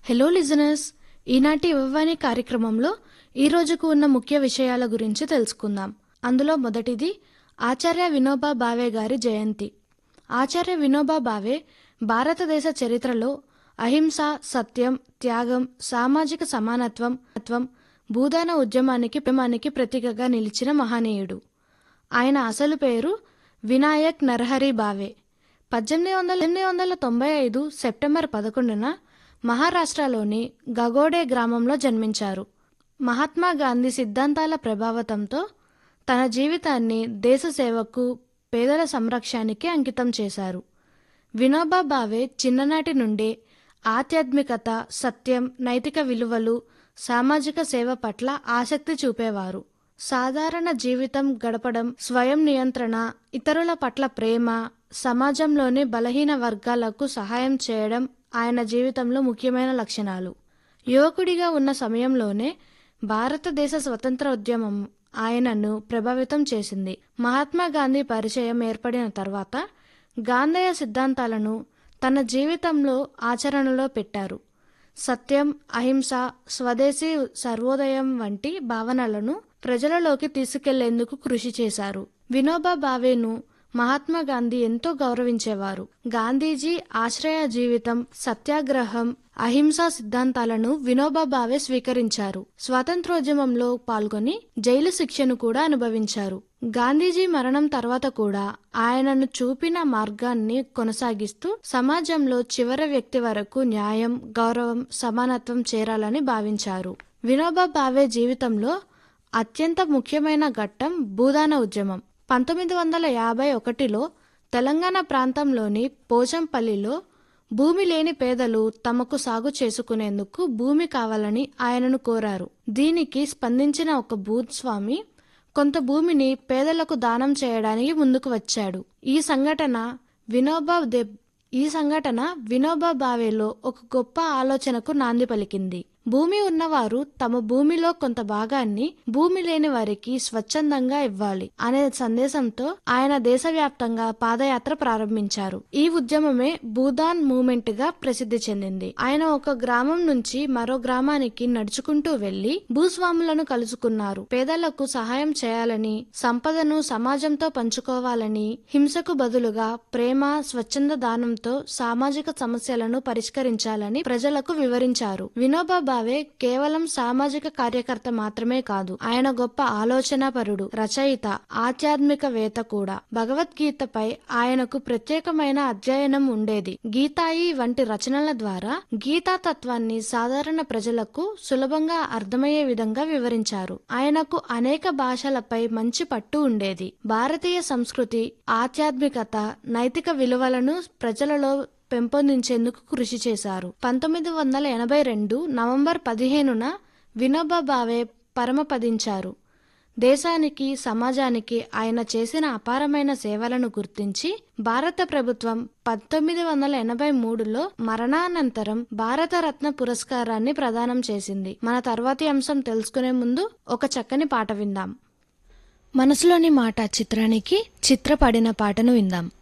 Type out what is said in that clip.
hello listeners ఈనాటి ఇవ్వని కార్యక్రమంలో ఈ రోజుకు ఉన్న ముఖ్య విషయాల గురించి తెలుసుకుందాం అందులో మొదటిది ఆచార్య వినోబా భావే గారి జయంతి ఆచార్య వినోబా భావే భారతదేశ చరిత్రలో అహింస సత్యం త్యాగం సామాజిక సమానత్వం తత్వం భూదాన ఉద్యమానికి ఉద్యమానికి ప్రతీకగా నిలిచిన మహనీయుడు ఆయన అసలు పేరు వినాయక్ నరహరి భావే పద్దెనిమిది వందల ఎనిమిది వందల తొంభై ఐదు సెప్టెంబర్ పదకొండున మహారాష్ట్రలోని గగోడే గ్రామంలో జన్మించారు మహాత్మా గాంధీ సిద్ధాంతాల ప్రభావితంతో తన జీవితాన్ని దేశ సేవకు పేదల సంరక్షణకి అంకితం చేశారు వినోబా భావే చిన్ననాటి నుండే ఆధ్యాత్మికత సత్యం నైతిక విలువలు సామాజిక సేవ పట్ల ఆసక్తి చూపేవారు సాధారణ జీవితం గడపడం స్వయం నియంత్రణ ఇతరుల పట్ల ప్రేమ సమాజంలోని బలహీన వర్గాలకు సహాయం చేయడం ఆయన జీవితంలో ముఖ్యమైన లక్షణాలు యువకుడిగా ఉన్న సమయంలోనే భారతదేశ స్వతంత్ర ఉద్యమం ఆయనను ప్రభావితం చేసింది మహాత్మా గాంధీ పరిచయం ఏర్పడిన తర్వాత గాంధేయ సిద్ధాంతాలను తన జీవితంలో ఆచరణలో పెట్టారు సత్యం అహింస స్వదేశీ సర్వోదయం వంటి భావనలను ప్రజలలోకి తీసుకెళ్లేందుకు కృషి చేశారు వినోబా భావేను మహాత్మా గాంధీ ఎంతో గౌరవించేవారు గాంధీజీ ఆశ్రయ జీవితం సత్యాగ్రహం అహింసా సిద్ధాంతాలను వినోబా భావే స్వీకరించారు స్వాతంత్రోద్యమంలో పాల్గొని జైలు శిక్షను కూడా అనుభవించారు గాంధీజీ మరణం తర్వాత కూడా ఆయనను చూపిన మార్గాన్ని కొనసాగిస్తూ సమాజంలో చివరి వ్యక్తి వరకు న్యాయం గౌరవం సమానత్వం చేరాలని భావించారు వినోబా భావే జీవితంలో అత్యంత ముఖ్యమైన ఘట్టం భూదాన ఉద్యమం పంతొమ్మిది వందల యాభై ఒకటిలో తెలంగాణ ప్రాంతంలోని పోచంపల్లిలో భూమి లేని పేదలు తమకు సాగు చేసుకునేందుకు భూమి కావాలని ఆయనను కోరారు దీనికి స్పందించిన ఒక భూస్వామి కొంత భూమిని పేదలకు దానం చేయడానికి ముందుకు వచ్చాడు ఈ సంఘటన వినోబా దెబ్ ఈ సంఘటన వినోబా భావేలో ఒక గొప్ప ఆలోచనకు నాంది పలికింది భూమి ఉన్నవారు తమ భూమిలో కొంత భాగాన్ని భూమి లేని వారికి స్వచ్ఛందంగా ఇవ్వాలి అనే సందేశంతో ఆయన దేశవ్యాప్తంగా పాదయాత్ర ప్రారంభించారు ఈ ఉద్యమమే భూదాన్ మూమెంట్ గా ప్రసిద్ధి చెందింది ఆయన ఒక గ్రామం నుంచి మరో గ్రామానికి నడుచుకుంటూ వెళ్లి భూస్వాములను కలుసుకున్నారు పేదలకు సహాయం చేయాలని సంపదను సమాజంతో పంచుకోవాలని హింసకు బదులుగా ప్రేమ స్వచ్ఛంద దానంతో సామాజిక సమస్యలను పరిష్కరించాలని ప్రజలకు వివరించారు వినోబా భావే కేవలం సామాజిక కార్యకర్త మాత్రమే కాదు ఆయన గొప్ప ఆలోచనాపరుడు రచయిత ఆధ్యాత్మికవేత్త కూడా భగవద్గీతపై ఆయనకు ప్రత్యేకమైన అధ్యయనం ఉండేది గీతాయి వంటి రచనల ద్వారా గీతా తత్వాన్ని సాధారణ ప్రజలకు సులభంగా అర్థమయ్యే విధంగా వివరించారు ఆయనకు అనేక భాషలపై మంచి పట్టు ఉండేది భారతీయ సంస్కృతి ఆధ్యాత్మికత నైతిక విలువలను ప్రజలలో పెంపొందించేందుకు కృషి చేశారు పంతొమ్మిది వందల ఎనభై రెండు నవంబర్ పదిహేనున వినోబా భావే పరమపదించారు దేశానికి సమాజానికి ఆయన చేసిన అపారమైన సేవలను గుర్తించి భారత ప్రభుత్వం పంతొమ్మిది వందల ఎనభై మూడులో మరణానంతరం భారతరత్న పురస్కారాన్ని ప్రదానం చేసింది మన తర్వాతి అంశం తెలుసుకునే ముందు ఒక చక్కని పాట విందాం మనసులోని మాట చిత్రానికి చిత్రపడిన పాటను విందాం